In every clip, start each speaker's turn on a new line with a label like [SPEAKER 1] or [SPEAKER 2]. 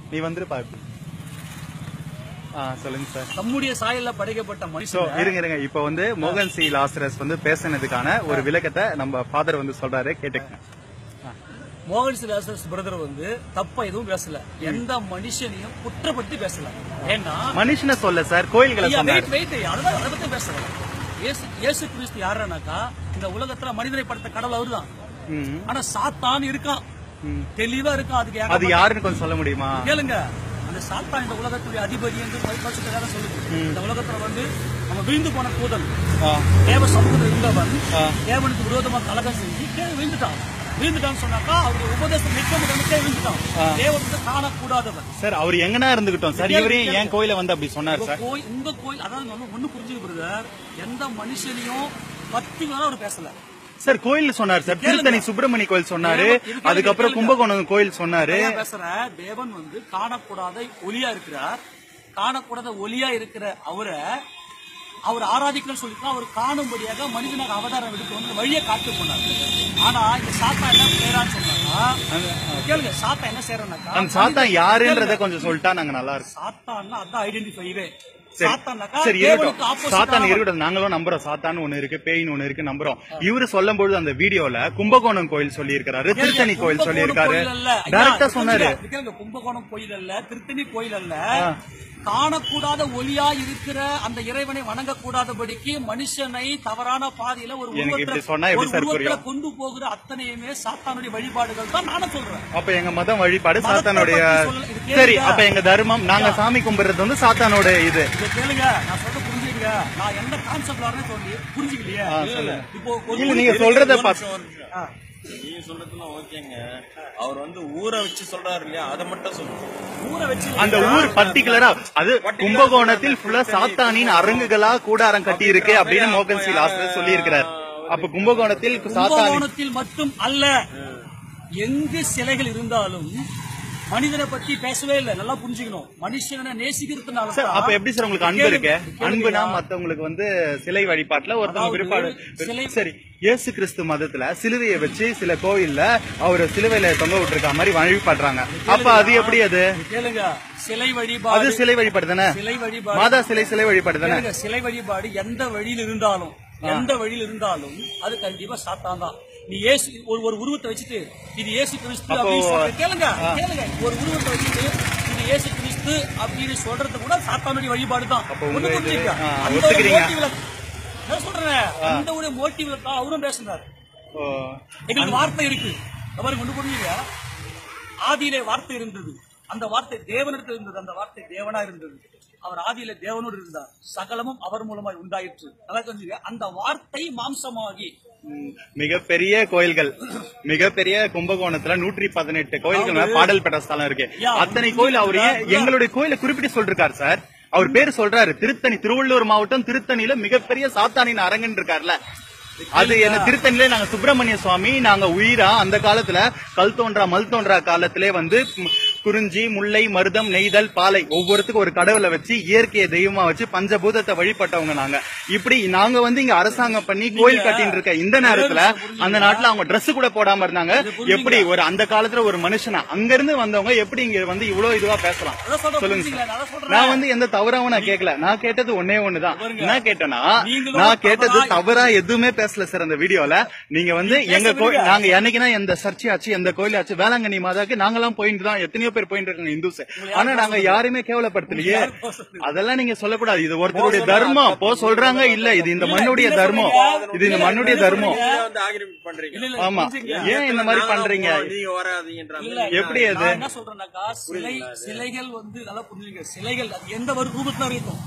[SPEAKER 1] நீ வந்துருப்பா இப்படி. ஆ சொல்லுங்க சார்
[SPEAKER 2] தம்முடைய சாயல்ல படைக்கப்பட்ட
[SPEAKER 1] சோ
[SPEAKER 2] மனுஷன்
[SPEAKER 1] இருங்க இருங்க இப்போ வந்து மோகன் சி லாசரஸ் வந்து பேசினதுக்கான ஒரு விளக்கத்தை நம்ம ஃபாதர் வந்து சொல்றாரு கேட்டுக்கங்க
[SPEAKER 2] மோகன் சிலாசஸ் பிரதர் வந்து தப்பா எதுவும் பேசல எந்த மனுஷனையும் குற்றப்படுத்தி பேசல ஏன்னா
[SPEAKER 1] மனுஷனை சொல்ல சார் கோயில்களை
[SPEAKER 2] ஐயா,
[SPEAKER 1] சொன்னாரு
[SPEAKER 2] wait, wait. அதுதான் அதை பத்தி பேசல இயேசு இயேசு கிறிஸ்து யாருன்னாக்கா இந்த உலகத்துல மனிதனை படுத்த கடவுள் அவர்தான்
[SPEAKER 1] ம்,
[SPEAKER 2] ஆனா சாத்தான் இருக்கான்
[SPEAKER 1] ம்.
[SPEAKER 2] தெளிவா இருக்கான் அதுக்கு
[SPEAKER 1] அது
[SPEAKER 2] ஏகப்பட்ட-
[SPEAKER 1] யாருன்னு கொஞ்சம் சொல்ல முடியுமா
[SPEAKER 2] கேளுங்க அந்த சாத்தான் இந்த உலகத்துடைய அதிபதி என்று பரிசுத்தராக சொல்லுது இந்த உலகத்துல வந்து நம்ம வீழ்ந்து போன தூதன்
[SPEAKER 1] ஆ,
[SPEAKER 2] தேவ சமூகத்தில் இருந்தவன்
[SPEAKER 1] ஆ.
[SPEAKER 2] தேவனுக்கு விரோதமா கலகம் செஞ்சு கீழே விழுந்துட்டான் விழுந்துட்டான்னு சொன்னாக்கா அவருடைய உபதேசம் நிற்க முடியாம விழுந்துட்டான் தேவனுக்கு காணக்கூடாதவன்
[SPEAKER 1] சார் அவர் எங்கனா இருந்துகிட்டோம் சார் இவரையும் என் கோயில வந்து அப்படி சொன்னார்
[SPEAKER 2] உங்க
[SPEAKER 1] சார்
[SPEAKER 2] கோயில் உங்க கோயில் அதாவது ஒண்ணு ஒண்ணு புரிஞ்சுக்க பிரதர் எந்த மனுஷனையும் பத்தி வேணா அவர் பேசல
[SPEAKER 1] சார் கோயில் சொன்னார் சார் திருத்தணி சுப்பிரமணிய கோயில் சொன்னாரு
[SPEAKER 2] இது கேளுங்க,
[SPEAKER 1] அதுக்கப்புறம்
[SPEAKER 2] கேளுங்க.
[SPEAKER 1] கும்பகோணம் கோயில் சொன்னாரு
[SPEAKER 2] நிறைய பேசுற தேவன் வந்து காணக்கூடாத ஒளியா இருக்கிறார் காணக்கூடாத ஒளியா இருக்கிற அவரை அவர் ஆராதிக்கணும்னு சொல்லிட்டு அவர் காணும்படியாக மனிதனாக அவதாரம் எடுத்து வந்து வழியை காட்டு போனார் ஆனா இந்த சாத்தா என்ன செய்யறான்னு சொன்னாக்கா கேளுங்க சாத்தா என்ன செய்யறானாக்கா
[SPEAKER 1] அந்த சாத்தான் யாருன்றத கொஞ்சம் சொல்லிட்டா நாங்க நல்லா இருக்கும்
[SPEAKER 2] சாத்தான்னா அதான் ஐடென்டிஃபைவே
[SPEAKER 1] சரி
[SPEAKER 2] சாத்தானாக்கா
[SPEAKER 1] சரி
[SPEAKER 2] தேவனுக்கு
[SPEAKER 1] இருக்கட்டும்
[SPEAKER 2] opposite
[SPEAKER 1] சாத்தான்
[SPEAKER 2] ஆனவன்.
[SPEAKER 1] இருக்கட்டும் நாங்களும் நம்புறோம் சாத்தான் ஒண்ணு இருக்கு பேயின் ஒண்ணு இருக்கு நம்புறோம் இவரு சொல்லும் பொழுது அந்த வீடியோல கும்பகோணம் கோயில் சொல்லி இருக்காரு திருத்தணி கோயில் சொல்லி இருக்காரு
[SPEAKER 2] கும்பகோணம் கோயில் அல்ல. ஐயா,
[SPEAKER 1] டைரக்டா
[SPEAKER 2] இது
[SPEAKER 1] சொன்னாரு
[SPEAKER 2] புரிஞ்சுக்க. இது கேளுங்க, கும்பகோணம் கோயில் அல்ல திருத்தணி கோயில் அல்ல காணக்கூடாத ஒளியா இருக்கிற அந்த இறைவனை வணங்கக்கூடாதபடிக்கு மனுஷனை தவறான பாதையில ஒரு
[SPEAKER 1] எனக்கு
[SPEAKER 2] உருவத்துல-
[SPEAKER 1] இப்படி சொன்னா எப்படி
[SPEAKER 2] ஒரு
[SPEAKER 1] சார்
[SPEAKER 2] உருவத்துல
[SPEAKER 1] புரியும்?
[SPEAKER 2] கொண்டு போகிற அத்தனையுமே சாத்தானுடைய வழிபாடுகள் தான் நானும் சொல்றேன்
[SPEAKER 1] அப்ப எங்க மதம் வழிபாடு
[SPEAKER 2] மதத்தை
[SPEAKER 1] சாத்தானுடைய
[SPEAKER 2] பத்தி சொல்லல. இது கேளுங்க.
[SPEAKER 1] சரி அப்ப எங்க தர்மம் நாங்க சாமி கும்பிடுறது வந்து சாத்தானோட இது
[SPEAKER 2] இதை கேளுங்க நான் சொல்ல புரிஞ்சுக்கங்க நான் என்ன கான்செப்ட் வரேன்னு சொல்லி புரிஞ்சுக்கலையே
[SPEAKER 1] ஆ, சொல்லுங்க.
[SPEAKER 2] இப்போ ஒரு
[SPEAKER 1] இல்ல நீங்க சொல்றத பாத்து
[SPEAKER 2] ஆ.
[SPEAKER 3] நீங்க சொல்றதுலாம் ஓகேங்க அவர் வந்து ஊரை வச்சு சொல்றாரு இல்லையா அதை மட்டும் சொல்லுங்க
[SPEAKER 2] ஊரை வச்சு
[SPEAKER 1] அந்த ஊர் பர்டிகுலரா அது கும்பகோணத்தில் ஃபுல்லா சாத்தானின் அரங்குகளா கூடாரம் கட்டி இருக்கு அப்படின்னு மோகன் சி லாஸ்டர் சொல்லி இருக்கிறார் அப்ப கும்பகோணத்தில் சாத்தானி
[SPEAKER 2] கும்பகோணத்தில் மட்டும் அல்ல எங்கு சிலைகள் இருந்தாலும் மனிதனை பத்தி பேசவே இல்லை நல்லா புரிஞ்சுக்கணும் மனுஷனை நேசிக்கிறதுனால
[SPEAKER 1] சார்
[SPEAKER 2] தான்
[SPEAKER 1] அப்ப எப்படி சார் உங்களுக்கு அன்பு
[SPEAKER 2] கேளுங்க,
[SPEAKER 1] இருக்கு
[SPEAKER 2] கேளுங்க.
[SPEAKER 1] அன்புனா மத்தவங்களுக்கு வந்து சிலை வழிபாட்டுல ஒருத்தவங்க
[SPEAKER 2] அதாவது
[SPEAKER 1] விருப்பாடு
[SPEAKER 2] சிலை-
[SPEAKER 1] சரி இயேசு கிறிஸ்து மதத்துல சிலுவையை வச்சு சில கோயில்ல அவர் சிலுவையில தொங்க விட்டுருக்க மாதிரி வழிபாடுறாங்க அப்ப அது எப்படி அது
[SPEAKER 2] கேளுங்க சிலை
[SPEAKER 1] அது
[SPEAKER 2] வழிபாடு
[SPEAKER 1] சிலை வழிபாடு தானே
[SPEAKER 2] சிலை வழிபாடு
[SPEAKER 1] மாதா சிலை சிலை வழிபாடு தானே
[SPEAKER 2] கேளுங்க, சிலை வழிபாடு எந்த வழியில் இருந்தாலும் எந்த வழியில் இருந்தாலும் அது கண்டிப்பா சாத்தான் தான் நீ இயேசு ஒரு ஒரு உருவத்தை வச்சுட்டு இது இயேசு கிறிஸ்து
[SPEAKER 1] அப்போ-
[SPEAKER 2] அப்படின்னு சொல்ற கேளுங்க கேளுங்க ஒரு உருவத்தை வச்சுட்டு இது இயேசு கிறிஸ்து அப்படின்னு சொல்றது கூட சாத்தானுடைய வழிபாடு தான்
[SPEAKER 1] அப்போ உங்க
[SPEAKER 2] ஒண்ணு
[SPEAKER 1] இது-
[SPEAKER 2] புரிஞ்சுக்க.
[SPEAKER 1] ஆ,
[SPEAKER 2] அந்த ஒரு
[SPEAKER 1] ஒத்துக்கிறீங்க.
[SPEAKER 2] motive-ல- நான் சொல்றேன் அந்த ஒரு மோட்டிவ்ல தான் அவரும் பேசுறாரு
[SPEAKER 1] ஓ.
[SPEAKER 2] எங்களுக்கு வார்த்தை இருக்கு அவருக்கு ஒண்ணு புரியுங்க ஆதியிலே வார்த்தை இருந்தது அந்த வார்த்தை தேவனிடத்தில் இருந்தது அந்த வார்த்தை தேவனா இருந்தது அவர் ஆதியில தேவனோடு இருந்தார் சகலமும் அவர் மூலமாய் உண்டாயிற்று நல்லா தெரிஞ்சுக்க அந்த வார்த்தை மாம்சமாகி
[SPEAKER 1] ம், மிகப்பெரிய கோயில்கள் மிகப்பெரிய கும்பகோணத்துல நூற்றி பதினெட்டு கோயில்கள் மேல பாடல் பெற்ற ஸ்தலம் இருக்கு
[SPEAKER 2] யா,
[SPEAKER 1] அத்தனை கோயில் அவர் ஏன் எங்களுடைய கோயிலை குறிப்பிட்டு சொல்றாரு சார் அவர் பேர் சொல்றாரு திருத்தணி திருவள்ளூர் மாவட்டம் திருத்தணியில மிகப்பெரிய சாத்தானின் அரங்கன் இருக்காருல்ல அது என்ன திருத்தணியில நாங்க சுப்பிரமணிய சுவாமி நாங்க உயிரா அந்த காலத்துல கல் தோன்றா மல் தோன்றா காலத்திலே வந்து ம், குறிஞ்சி முல்லை மருதம் நெய்தல் பாலை ஒவ்வொருத்துக்கும் ஒரு கடவுளை வச்சு இயற்கையை தெய்வமா வச்சு பஞ்சபூதத்தை வழிபட்டவங்க நாங்க இப்படி நாங்க வந்து இங்க அரசாங்கம் பண்ணி கோயில் கட்டின்னு இருக்க இந்த நேரத்துல அந்த நாட்டுல அவங்க Dress கூட போடாம இருந்தாங்க எப்படி ஒரு அந்த காலத்துல ஒரு மனுஷனா அங்க இருந்து வந்தவங்க எப்படி இங்க வந்து இவ்வளவு இதுவா பேசலாம்
[SPEAKER 2] அதான் சொல்றேன்
[SPEAKER 1] சொல்லுங்க
[SPEAKER 2] புரிஞ்சுங்களா?
[SPEAKER 1] சார்.
[SPEAKER 2] நான் அதான் சொல்றேன்.
[SPEAKER 1] நான் வந்து எந்த தவறாவும் நான் கேட்கல நான் கேட்டது ஒன்னே ஒண்ணுதான் என்ன கேட்டேன்னா
[SPEAKER 2] நீங்களும்
[SPEAKER 1] நான் கேட்டது
[SPEAKER 2] தவறா-
[SPEAKER 1] தவறா எதுவுமே பேசல சார் அந்த வீடியோல நீங்க வந்து எங்க கோயில் நாங்க என்னைக்குன்னா எந்த சர்ச்சை ஆச்சு எந்த கோயில் ஆச்சு வேளாங்கண்ணி மாதாக்கு நாங்கெல்லாம் போயிட்டு தான் எத்தனையோ பேர் போயிட்டு இருக்காங்க இந்துஸ் ஆனா நாங்க யாருமே கேவலப்படுத்தலையே அதெல்லாம் நீங்க சொல்லக்கூடாது இது ஒருத்தருடைய தர்மம் போ சொல்றாங்க இல்ல இது இந்த மண்ணுடைய தர்மம் இது இந்த மண்ணுடைய தர்மம்
[SPEAKER 3] நீங்க வந்து ஆக்கிரமிப்பு பண்றீங்க
[SPEAKER 2] இல்ல, இல்ல,
[SPEAKER 1] ஆமா
[SPEAKER 2] புரிஞ்சுங்க.
[SPEAKER 1] ஏன் இந்த மாதிரி
[SPEAKER 3] நாங்க
[SPEAKER 1] பண்றீங்க
[SPEAKER 3] போறோம், நீங்க வராதீங்கன்ற
[SPEAKER 2] இல்ல,
[SPEAKER 3] மாதிரி
[SPEAKER 1] எப்படி அது?
[SPEAKER 2] நான் என்ன சொல்றேன்னாக்கா சிலை சிலைகள் வந்து நல்லா புரிஞ்சுங்க சிலைகள் அது எந்த ஒரு ரூபத்துல இருக்கட்டும்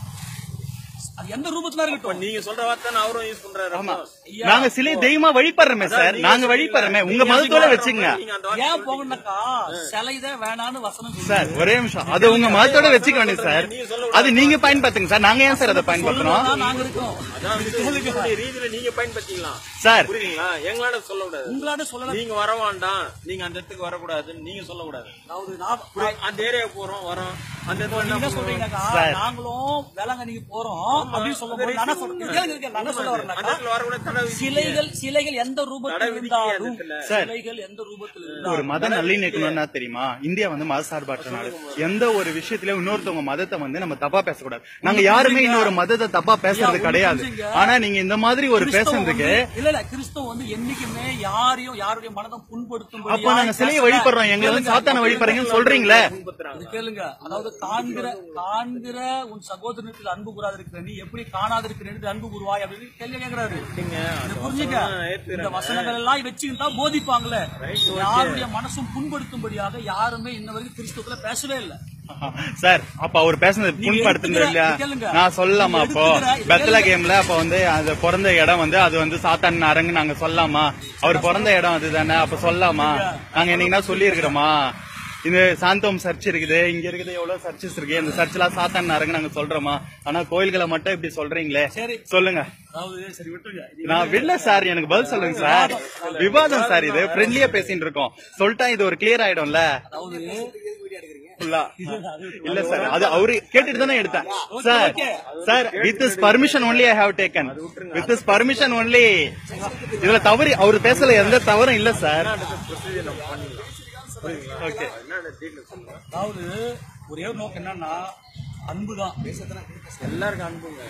[SPEAKER 2] அது எந்த ரூபத்துல இருக்கட்டும்
[SPEAKER 3] நீங்க சொல்ற வார்த்தை நான் அவரும் யூஸ் பண்றாரு
[SPEAKER 1] ஆமா
[SPEAKER 2] ஐயா,
[SPEAKER 1] நாங்க சிலை தெய்வமா வழிபடுறோமே சார் நாங்க வழிபடுறோமே உங்க மதத்தோட வச்சுங்க
[SPEAKER 3] நீங்க அந்த வார்த்தை
[SPEAKER 2] ஏன் போகணும்னாக்கா சிலைதான் வேணான்னு வசனம் சொல்லுது.
[SPEAKER 1] சார் ஒரே நிமிஷம் அது உங்க மதத்தோட வச்சுக்க வேண்டியது சார் அது நீங்க பயன்படுத்துங்க சார் நாங்க ஏன் சார் அதை பயன்படுத்தணும்
[SPEAKER 2] சொல்லதான் நாங்க இருக்கோம்
[SPEAKER 3] அதான் வந்து உங்களுடைய ரீதியில நீங்க பயன்படுத்திக்கலாம்
[SPEAKER 1] சார்
[SPEAKER 3] புரியுதுங்களா எங்களால சொல்ல கூடாது
[SPEAKER 2] உங்களாட சொல்லலாம்
[SPEAKER 3] நீங்க வர வேண்டாம் நீங்க அந்த இடத்துக்கு வரக்கூடாதுன்னு நீங்க சொல்லக்கூடாது
[SPEAKER 2] அதாவது நான்
[SPEAKER 3] அந்த ஏரியாவுக்கு போறோம் வரோம் அந்த
[SPEAKER 2] இப்போ
[SPEAKER 3] இடத்துல
[SPEAKER 2] நீங்க
[SPEAKER 3] என்ன
[SPEAKER 2] என்ன சொல்றீங்கன்னாக்கா
[SPEAKER 1] சார்.
[SPEAKER 2] நாங்களும் வேளாங்கண்ணிக்கு போறோம் அப்படின்னு சொல்லும்போது நான் என்ன சொல்றேன் கேளுங்க, கேளுங்க, நான் என்ன சொல்ல
[SPEAKER 3] அந்த
[SPEAKER 2] வரேன்னாக்கா
[SPEAKER 3] இடத்துல வரக்கூட தடை விதிக்கீங்க.
[SPEAKER 2] சிலைகள் சிலைகள் எந்த ரூபத்தில்
[SPEAKER 3] தடை விதிக்கீங்க அந்த
[SPEAKER 2] இருந்தாலும்
[SPEAKER 3] இடத்துல.
[SPEAKER 1] சார்.
[SPEAKER 2] சிலைகள் எந்த ரூபத்தில்
[SPEAKER 1] ஒரு
[SPEAKER 2] இருந்தாலும்
[SPEAKER 1] மத நல்லிணக்கணும்னா தெரியுமா இந்தியா வந்து மதசார்பற்ற நாடு எந்த ஒரு விஷயத்திலயும் இன்னொருத்தவங்க மதத்தை வந்து நம்ம தப்பா பேசக்கூடாது நாங்க யாருமே இன்னொரு மதத்தை தப்பா பேசுறது
[SPEAKER 2] ஐயா,
[SPEAKER 1] கிடையாது
[SPEAKER 2] புரிஞ்சுங்க.
[SPEAKER 1] ஆனா நீங்க இந்த மாதிரி ஒரு
[SPEAKER 2] கிறிஸ்தவம்
[SPEAKER 1] பேசுறதுக்கு
[SPEAKER 2] வந்து- இல்ல இல்ல கிறிஸ்தவம் வந்து என்னைக்குமே யாரையும் யாருடைய மனதும் புண்படுத்தும்
[SPEAKER 1] அப்ப நாங்க சிலையை வழிபடுறோம் எங்களை வந்து சாத்தான வழிபடுறீங்கன்னு சொல்றீங்களே
[SPEAKER 2] இது கேளுங்க அதாவது காண்கிற காண்கிற உன் சகோதரனுக்கு அன்பு கூறாது இருக்கிற நீ எப்படி காணாது இருக்கிற அன்பு கூறுவாய் அப்படின்னு கேள்வி கேக்குறாரு இது புரிஞ்சுங்க இந்த வசனங்கள் எல்லாம் வச்சுக்கிட்டு தான் போதிப்பாங்களே யாருடைய மனசும் புண்படுத்தும்படியாக யாருமே இன்ன வரைக்கும் கிறிஸ்துவத்துல பேசவே இல்லை
[SPEAKER 1] சார் அப்ப அவர் பேசுனது
[SPEAKER 2] நீங்க
[SPEAKER 1] புண்படுத்துறது
[SPEAKER 2] எடுத்துக்கிற-
[SPEAKER 1] இல்லையா
[SPEAKER 2] கேளுங்க.
[SPEAKER 1] நான் சொல்லலாமா
[SPEAKER 2] நீங்க
[SPEAKER 1] அப்போ
[SPEAKER 2] எடுத்துக்கிற- இது
[SPEAKER 1] பெத்தல
[SPEAKER 2] கேளுங்க.
[SPEAKER 1] கேம்ல அப்ப வந்து அது பிறந்த இடம் வந்து அது வந்து சாத்தான் அரங்கு நாங்க சொல்லலாமா அவர் பிறந்த இடம் அதுதானே அப்ப சொல்லலாமா நாங்க என்னைக்குன்னா சொல்லி இருக்கிறோமா இது சாந்தோம் சர்ச் இருக்குது இங்க இருக்குது எவ்வளவு சர்ச்சஸ் இருக்கு இந்த சர்ச்லாம் சாத்தான் அரங்கு நாங்க சொல்றோமா ஆனா கோயில்களை மட்டும் இப்படி சொல்றீங்களே
[SPEAKER 2] சரி.
[SPEAKER 1] சொல்லுங்க
[SPEAKER 2] அதாவது சரி விட்டுருங்க இது
[SPEAKER 1] நான் விடல சார் எனக்கு பதில் சொல்லுங்க சார் விவாதம் சார் இது ஃப்ரெண்ட்லியா பேசிட்டு இருக்கோம் சொல்லிட்டா இது ஒரு கிளியர் ஆயிடும்ல
[SPEAKER 2] அதாவது
[SPEAKER 1] ஃபுல்லா இல்ல சார் அது அவரு கேட்டுட்டு தானே எடுத்தேன் sir sir with is permission only I have taken with is permission only இதுல தவறு அவர் பேசல எந்த தவறும் இல்ல சார் ஓகே
[SPEAKER 2] அதாவது ஒரே ஒரு நோக்கம் என்னன்னா அன்புதான்
[SPEAKER 3] எல்லாருக்கும் அனுப்புங்க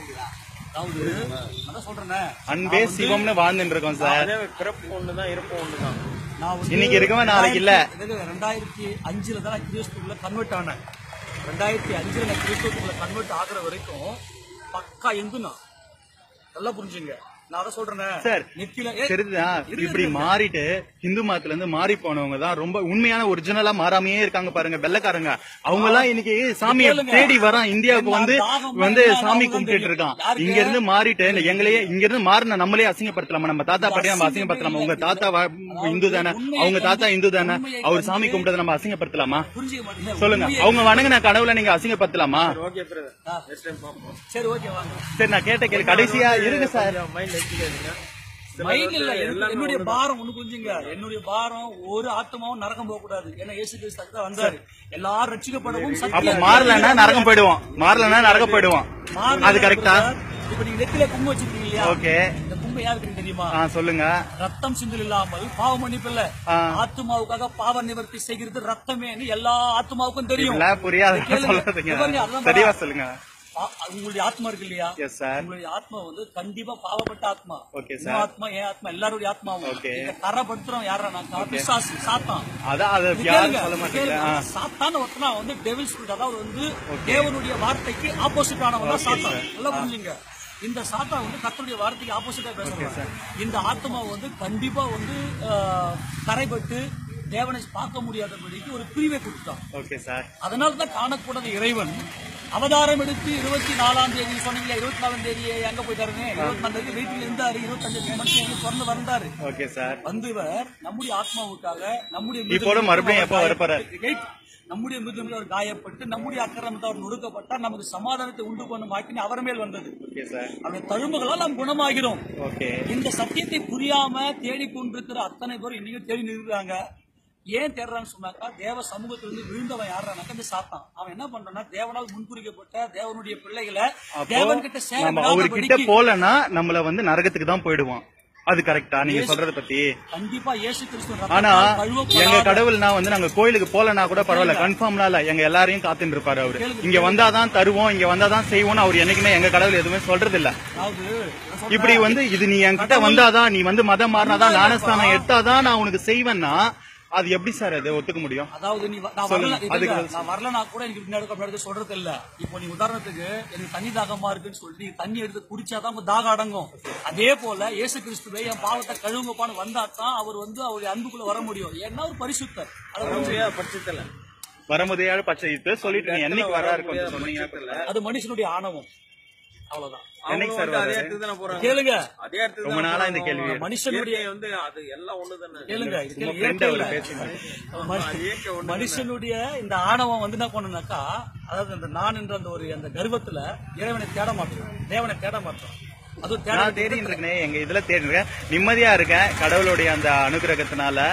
[SPEAKER 2] அதாவது அதான் சொல்றேனே
[SPEAKER 1] அன்பே சிவம்னு வாழ்ந்துட்டு இருக்கோம் சார்
[SPEAKER 3] அதே பிறப்பு ஒண்ணுதான் இருப்பு ஒண்ணுதான்
[SPEAKER 2] நான் வந்து
[SPEAKER 1] இன்னைக்கு இருக்கவன் நாளைக்கு இல்ல.
[SPEAKER 2] ரெண்டாயிரத்தி- ரெண்டாயிரத்தி அஞ்சுல தான் நான் கிறிஸ்துக்குள்ள கன்வெர்ட் ஆனேன் ரெண்டாயிரத்தி அஞ்சுல நான் கிறிஸ்துக்குள்ள கன்வெர்ட் ஆகுற வரைக்கும் பக்கா இந்து நான் நல்லா புரிஞ்சுங்க நான் அதை சொல்றேனே
[SPEAKER 1] சார்,
[SPEAKER 2] நெத்தில ஏ,
[SPEAKER 1] சரிதான்
[SPEAKER 2] இரு,
[SPEAKER 1] இப்படி
[SPEAKER 2] இரு.
[SPEAKER 1] மாறிட்டு இந்து மதத்துல இருந்து மாறி போனவங்க தான் ரொம்ப உண்மையான ஒரிஜினலா மாறாமையே இருக்காங்க பாருங்க வெள்ளக்காரங்க அவங்க எல்லாம் இன்னைக்கு சாமியை
[SPEAKER 2] கேளுங்க.
[SPEAKER 1] தேடி வரான் இந்தியாவுக்கு வந்து
[SPEAKER 2] என்ன தாகம்
[SPEAKER 1] வந்து
[SPEAKER 2] என்ன
[SPEAKER 1] சாமி
[SPEAKER 2] தாகம்
[SPEAKER 1] கும்பிட்டு
[SPEAKER 2] தெரியும்.
[SPEAKER 1] இருக்கான்
[SPEAKER 2] யாருக்கு?
[SPEAKER 1] இங்க இருந்து மாறிட்டு இந்த எங்களையே இங்க இருந்து மாறின நம்மளே அசிங்கப்படுத்தலாமா நம்ம தாத்தா பாட்டி நம்ம அசிங்கப்படுத்தலாமா உங்க தாத்தா வ- இந்து தானே அவங்க தாத்தா இந்து தானே அவர் சாமி கும்பிட்டதை நம்ம அசிங்கப்படுத்தலாமா
[SPEAKER 2] புரிஞ்சுக்க மாட்டீங்க
[SPEAKER 1] சொல்லுங்க
[SPEAKER 2] உண்மையை-
[SPEAKER 1] அவங்க வணங்கின கடவுளை நீங்க அசிங்கப்படுத்தலாமா
[SPEAKER 3] ஓகே பிரதர் நெக்ஸ்ட் டைம் பார்ப்போம்
[SPEAKER 2] சரி ஓகே வாங்க
[SPEAKER 1] சரி நான் கேட்ட கேள்வி கடைசியா இருங்க சார்
[SPEAKER 3] மைண்ட் வச்சுக்காதீங்க
[SPEAKER 2] மைண்ட் இல்ல எனக்கு- என்னுடைய பாரம் ஒண்ணு புரிஞ்சுங்க என்னுடைய பாரம் ஒரு ஆத்மாவும் நரகம் போக கூடாது ஏன்னா இயேசு கிறிஸ்து அதுக்கு தான் வந்தாரு எல்லாரும் ரட்சிக்கப்படவும்
[SPEAKER 1] அப்ப
[SPEAKER 2] சத்தியம்
[SPEAKER 1] மாறலன்னா நரகம் போயிடுவோம் மாறலன்னா நரகம் போயிடுவோம்
[SPEAKER 2] மாறல
[SPEAKER 1] அது கரெக்டா
[SPEAKER 2] இப்ப நீங்க நெத்தில கும்பம் வச்சிருக்கீங்க இல்லையா
[SPEAKER 1] ஓகே
[SPEAKER 2] இந்த கும்பம் யாருக்கு தெரியுமா
[SPEAKER 1] ஆ சொல்லுங்க
[SPEAKER 2] ரத்தம் சிந்தல் இல்லாமல் பாவ மன்னிப்பு இல்ல
[SPEAKER 1] ஆ.
[SPEAKER 2] ஆத்மாவுக்காக பாவ நிவர்த்தி செய்கிறது ரத்தமேன்னு எல்லா ஆத்மாவுக்கும் தெரியும்
[SPEAKER 1] இல்ல புரியாத
[SPEAKER 2] கேளுங்க.
[SPEAKER 1] சொல்றதுங்க
[SPEAKER 2] இவங்க அதுதான்
[SPEAKER 1] தெளிவா
[SPEAKER 2] பாரா.
[SPEAKER 1] சொல்லுங்க
[SPEAKER 2] ஆ- உங்களுடைய ஆத்மா இருக்கு இல்லையா
[SPEAKER 1] எஸ் சார்
[SPEAKER 2] உங்களுடைய ஆத்மா வந்து கண்டிப்பா பாவப்பட்ட ஆத்மா
[SPEAKER 1] Okay,
[SPEAKER 2] உங்க
[SPEAKER 1] sir.
[SPEAKER 2] ஆத்மா என் ஆத்மா எல்லாருடைய ஆத்மாவும்
[SPEAKER 1] Okay.
[SPEAKER 2] இத தரப்படுத்துறோம் யாரா பிசாசு சாத்தான்
[SPEAKER 1] அதான் அதை
[SPEAKER 2] இது
[SPEAKER 1] யாரும்
[SPEAKER 2] கேளுங்க,
[SPEAKER 1] சொல்ல
[SPEAKER 2] இது
[SPEAKER 1] மாட்டீங்க
[SPEAKER 2] கேளுங்க. சாத்தான ஒருத்தனா வந்து டெவில் ஸ்பிரிட் அதாவது வந்து தேவனுடைய வார்த்தைக்கு ஆப்போசிட் ஆனவன் தான் சாத்தான் நல்லா புரிஞ்சுங்க இந்த சாத்தான் வந்து கர்த்தருடைய வார்த்தைக்கு ஆப்போசிட்டா பேசுறாங்க இந்த ஆத்மா வந்து கண்டிப்பா வந்து ஆஹ், கரைபட்டு தேவனை பார்க்க முடியாதபடிக்கு ஒரு பிரிவை கொடுத்தான்
[SPEAKER 1] ஓகே சார்
[SPEAKER 2] அதனால தான் காணக்கூடாத இறைவன் அவதாரம் எடுத்து இருபத்தி நாலாம் தேதி சொன்னீங்க இருபத்தி நாலாம் தேதி எங்க போயிட்டாருன்னு இருபத்தி நாலாம் தேதி வீட்டுல இருந்தாரு இருபத்தஞ்சு மனுஷன் எங்க பிறந்து வந்தாரு
[SPEAKER 1] ஓகே சார்
[SPEAKER 2] வந்து இவர் நம்முடைய ஆத்மாவுக்காக நம்முடைய
[SPEAKER 1] இப்போது மறுபடியும் எப்ப வரப்போறார்?
[SPEAKER 2] Wait. நம்முடைய மிருதமில் அவர் காயப்பட்டு நம்முடைய அக்கிரமத்தை அவர் நொறுக்கப்பட்டார் நமக்கு சமாதானத்தை உண்டு பண்ணும் ஆக்கினி அவர் மேல் வந்தது
[SPEAKER 1] ஓகே சார்
[SPEAKER 2] அவருடைய தழும்புகளால் நாம் குணமாகிறோம்
[SPEAKER 1] ஓகே
[SPEAKER 2] இந்த சத்தியத்தை புரியாம தேடிக்கொண்டிருக்கிற அத்தனை பேரும் இன்னைக்கு தேடி நிறுத்துறாங்க ஏன் தேடுறான்னு சொன்னாக்கா தேவ சமூகத்திலிருந்து விழுந்தவன் யாருனாக்கா இந்த சாத்தான் அவன் என்ன பண்றான்னா தேவனால் முன்குறிக்கப்பட்ட தேவனுடைய பிள்ளைகளை தேவன் கிட்ட சேர
[SPEAKER 1] நம்ம அவர்கிட்ட
[SPEAKER 2] விடாதபடிக்கு
[SPEAKER 1] போலன்னா நம்மள வந்து நரகத்துக்கு தான் போயிடுவோம் அது கரெக்டா நீங்க சொல்றத பத்தி
[SPEAKER 2] கண்டிப்பா இயேசு கிறிஸ்து
[SPEAKER 1] ஆனா
[SPEAKER 2] ரத்தத்தால் கழுவப்படாத-
[SPEAKER 1] எங்க கடவுள்னா வந்து நாங்க கோயிலுக்கு போலனா கூட பரவாயில்ல கன்ஃபார்ம்லாம் இல்ல எங்க எல்லாரையும் காத்துட்டு இருப்பாரு அவரு இங்க வந்தாதான் தருவோம் இங்க வந்தாதான் செய்வோம்னு அவர் என்னைக்குமே எங்க கடவுள் எதுவுமே சொல்றது இல்ல
[SPEAKER 2] அதாவது நான் சொல்றேன்,
[SPEAKER 1] இப்படி வந்து இது நீ என்கிட்ட வந்தாதான் நீ வந்து மதம் மாறினாதான் ஞானஸ்தானம் எடுத்தாதான் நான் உனக்கு செய்வேன்னா அது எப்படி சார் அது ஒத்துக்க முடியும்
[SPEAKER 2] அதாவது நீ வ- நான்
[SPEAKER 1] சொல்லுங்க.
[SPEAKER 2] வரல
[SPEAKER 1] அதுக்கு
[SPEAKER 2] இதுங்க,
[SPEAKER 1] பதில்
[SPEAKER 2] நான் வரலனா கூட எனக்கு பின்னாடி பின்னாடி சொல்றது இல்ல இப்போ நீ உதாரணத்துக்கு எனக்கு தண்ணி தாகமா இருக்குன்னு சொல்லி நீ தண்ணி எடுத்து குடிச்சாதான் உங்க தாகம் அடங்கும் அதே போல இயேசு கிறிஸ்துவை என் பாவத்தை கழுவுங்கப்பான்னு வந்தா தான் அவர் வந்து அவருடைய அன்புக்குள்ள வர முடியும் ஏன்னா ஒரு பரிசுத்தர் அதை புரிஞ்சுக்க.
[SPEAKER 3] முடியாத பட்சத்துல
[SPEAKER 1] வரமுதையாடு பச்சை இப்ப சொல்லிட்டு நீங்க என்னைக்கு வராரு கொஞ்சம் சொன்னீங்க
[SPEAKER 2] அது மனுஷனுடைய ஆணவம் அவ்வளவுதான்
[SPEAKER 1] என்னைக்கு
[SPEAKER 3] அவங்க
[SPEAKER 1] சார்
[SPEAKER 3] வந்து அதே
[SPEAKER 1] வராரு?
[SPEAKER 3] இடத்துக்கு தானே போறாங்க
[SPEAKER 2] கேளுங்க
[SPEAKER 3] அதே இடத்துக்கு
[SPEAKER 1] ரொம்ப
[SPEAKER 3] தானே
[SPEAKER 1] நாளா இந்த
[SPEAKER 3] போறாங்க.
[SPEAKER 1] கேள்வி
[SPEAKER 2] மனுஷனுடைய
[SPEAKER 3] இயற்கை வந்து அது எல்லாம் ஒண்ணுதானே
[SPEAKER 2] கேளுங்க இது
[SPEAKER 1] உங்க
[SPEAKER 2] கேளுங்க.
[SPEAKER 1] ஃப்ரெண்ட்
[SPEAKER 2] இயற்கை
[SPEAKER 1] அவர்
[SPEAKER 2] இல்ல.
[SPEAKER 1] பேசுங்க
[SPEAKER 2] மனு-
[SPEAKER 3] இயற்கை ஒண்ணு
[SPEAKER 2] மனுஷனுடைய இந்த ஆணவம் வந்து என்ன பண்ணுனாக்கா அதாவது அந்த நான் என்ற அந்த ஒரு அந்த கர்வத்துல இறைவனை தேட மாட்டோம் தேவனை தேட மாட்டோம் அதுவும் தேட
[SPEAKER 1] நான் தேடிட்டு இருக்கேன் எங்க இதுல தேடி இருக்கேன் நிம்மதியா இருக்கேன் கடவுளுடைய அந்த அனுகிரகத்தினால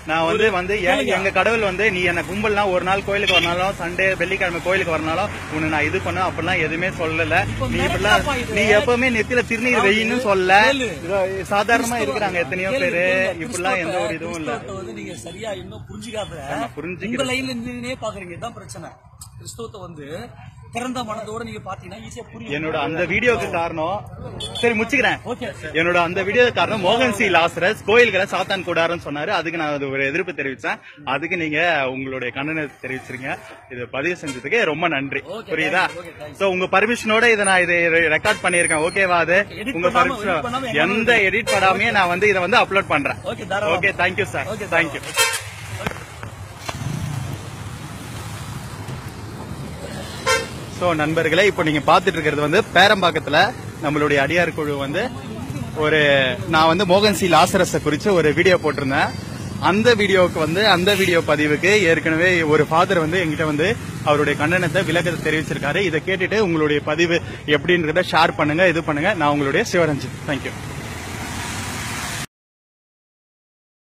[SPEAKER 1] நான் வந்து
[SPEAKER 2] ஒரு-
[SPEAKER 1] வந்து எ-
[SPEAKER 2] கேளுங்க.
[SPEAKER 1] எங்க கடவுள் வந்து நீ என்ன கும்பல்னா ஒரு நாள் கோயிலுக்கு வரனாலும் சண்டே வெள்ளிக்கிழமை கோயிலுக்கு வரனாலும் உன்னை நான் இது பண்ண அப்படிலாம் எதுவுமே சொல்லல
[SPEAKER 2] இப்ப
[SPEAKER 1] நீ இப்படிலாம்
[SPEAKER 2] மிரட்டலாப்பா இது.
[SPEAKER 1] நீ எப்பவுமே நெத்தில திருநீர் வெயின்னு சொல்ல
[SPEAKER 2] கேளு.
[SPEAKER 1] இது சாதாரணமா இருக்கிறாங்க எத்தனையோ
[SPEAKER 2] கேளு,
[SPEAKER 1] பேரு
[SPEAKER 2] கேளுங்க.
[SPEAKER 1] இப்படிலாம் எந்த ஒரு இதுவும் இல்ல
[SPEAKER 2] கிறிஸ்தவத்தை வந்து நீங்க சரியா இன்னும் புரிஞ்சுக்காத
[SPEAKER 1] ஆமா, புரிஞ்சுக்கிறேன்.
[SPEAKER 2] உங்க லைன்ல நின்னே பாக்குறீங்க இதான் பிரச்சனை கிறிஸ்தவத்தை வந்து திறந்த மனதோட நீங்க பாத்தீங்கன்னா ஈஸியா புரியும்
[SPEAKER 1] என்னோட அந்த வீடியோக்கு காரணம் சரி முச்சுக்கிறேன்
[SPEAKER 2] ஓகே
[SPEAKER 1] என்னோட அந்த வீடியோ காரணம் மோகன் சி லாசரஸ் கோயில்களை சாத்தான் கூடாருன்னு சொன்னாரு அதுக்கு நான் அது ஒரு எதிர்ப்பு தெரிவிச்சேன் அதுக்கு நீங்க உங்களுடைய கண்டனத்தை தெரிவிச்சிருங்க இது பதிவு செஞ்சதுக்கு ரொம்ப நன்றி
[SPEAKER 2] Okay,
[SPEAKER 1] புரியுதா
[SPEAKER 2] thank you, okay, thank you.
[SPEAKER 1] So உங்க பர்மிஷனோட இதை நான் இதை ரெக்கார்ட் பண்ணிருக்கேன் ஓகேவா அது
[SPEAKER 2] Edit
[SPEAKER 1] உங்க
[SPEAKER 2] பண்ணாம, edit
[SPEAKER 1] permission-
[SPEAKER 2] பண்ணாம எங்க
[SPEAKER 1] எந்த எடிட் பண்ணாமே நான் வந்து இதை வந்து அப்லோட் பண்றேன்
[SPEAKER 2] ஓகே தாராளமா.
[SPEAKER 1] Okay thank you sir
[SPEAKER 2] Okay,
[SPEAKER 1] thank you so நண்பர்களே இப்போ நீங்க பாத்துட்டு இருக்கிறது வந்து பேரம்பாக்கத்துல நம்மளுடைய அடியார் குழு வந்து ஒரு நான் வந்து மோகன் சி லாசரஸ குறிச்சு ஒரு வீடியோ போட்டிருந்தேன் அந்த வீடியோவுக்கு வந்து அந்த வீடியோ பதிவுக்கு ஏற்கனவே ஒரு ஃபாதர் வந்து எங்கிட்ட வந்து அவருடைய கண்டனத்தை விளக்கத்தை தெரிவிச்சிருக்காரு இதை கேட்டுட்டு உங்களுடைய பதிவு எப்படின்றத ஷேர் பண்ணுங்க இது பண்ணுங்க நான் உங்களுடைய சிவரஞ்சன் தேங்க்யூ